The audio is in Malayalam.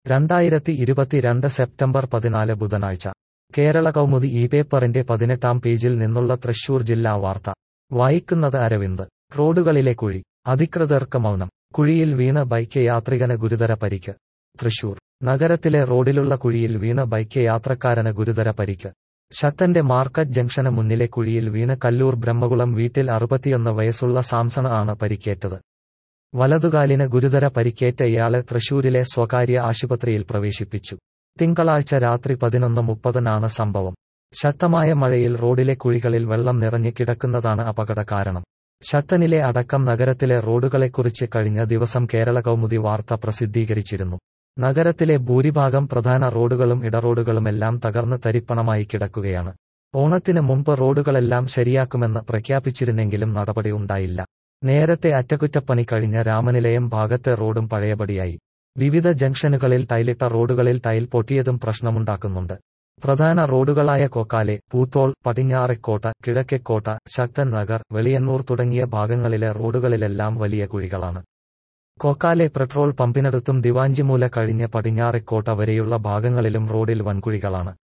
രണ്ടായിരത്തി ഇരുപത്തിരണ്ട് സെപ്റ്റംബർ പതിനാല് ബുധനാഴ്ച കേരള കൗമുദി ഈ പേപ്പറിന്റെ പതിനെട്ടാം പേജിൽ നിന്നുള്ള തൃശൂർ ജില്ലാ വാർത്ത വായിക്കുന്നത് അരവിന്ദ് റോഡുകളിലെ കുഴി അധികൃതർക്ക് മൗനം കുഴിയിൽ വീണ് ബൈക്ക് യാത്രികന് ഗുരുതര പരിക്ക് തൃശൂർ നഗരത്തിലെ റോഡിലുള്ള കുഴിയിൽ വീണ് ബൈക്ക് യാത്രക്കാരന് ഗുരുതര പരിക്ക് ശക്തന്റെ മാർക്കറ്റ് ജംഗ്ഷന് മുന്നിലെ കുഴിയിൽ വീണ് കല്ലൂർ ബ്രഹ്മകുളം വീട്ടിൽ അറുപത്തിയൊന്ന് വയസ്സുള്ള സാംസണ് ആണ് പരിക്കേറ്റത് വലതുകാലിന് ഗുരുതര പരിക്കേറ്റ ഇയാളെ തൃശൂരിലെ സ്വകാര്യ ആശുപത്രിയിൽ പ്രവേശിപ്പിച്ചു തിങ്കളാഴ്ച രാത്രി പതിനൊന്ന് മുപ്പതിനാണ് സംഭവം ശക്തമായ മഴയിൽ റോഡിലെ കുഴികളിൽ വെള്ളം നിറഞ്ഞു കിടക്കുന്നതാണ് അപകട കാരണം ശക്തനിലെ അടക്കം നഗരത്തിലെ റോഡുകളെക്കുറിച്ച് കഴിഞ്ഞ ദിവസം കേരള കൗമുദി വാർത്ത പ്രസിദ്ധീകരിച്ചിരുന്നു നഗരത്തിലെ ഭൂരിഭാഗം പ്രധാന റോഡുകളും ഇടറോഡുകളുമെല്ലാം തകർന്ന് തരിപ്പണമായി കിടക്കുകയാണ് ഓണത്തിന് മുമ്പ് റോഡുകളെല്ലാം ശരിയാക്കുമെന്ന് പ്രഖ്യാപിച്ചിരുന്നെങ്കിലും നടപടി ഉണ്ടായില്ല നേരത്തെ അറ്റകുറ്റപ്പണി കഴിഞ്ഞ രാമനിലയം ഭാഗത്തെ റോഡും പഴയപടിയായി വിവിധ ജംഗ്ഷനുകളിൽ ടൈലിട്ട റോഡുകളിൽ ടൈൽ പൊട്ടിയതും പ്രശ്നമുണ്ടാക്കുന്നുണ്ട് പ്രധാന റോഡുകളായ കൊക്കാലെ പൂത്തോൾ പടിഞ്ഞാറെക്കോട്ട കിഴക്കെക്കോട്ട ശക്തൻ നഗർ വെളിയന്നൂർ തുടങ്ങിയ ഭാഗങ്ങളിലെ റോഡുകളിലെല്ലാം വലിയ കുഴികളാണ് കൊക്കാലെ പെട്രോൾ പമ്പിനടുത്തും ദിവാഞ്ചിമൂല കഴിഞ്ഞ് പടിഞ്ഞാറെക്കോട്ട വരെയുള്ള ഭാഗങ്ങളിലും റോഡിൽ വൻകുഴികളാണ്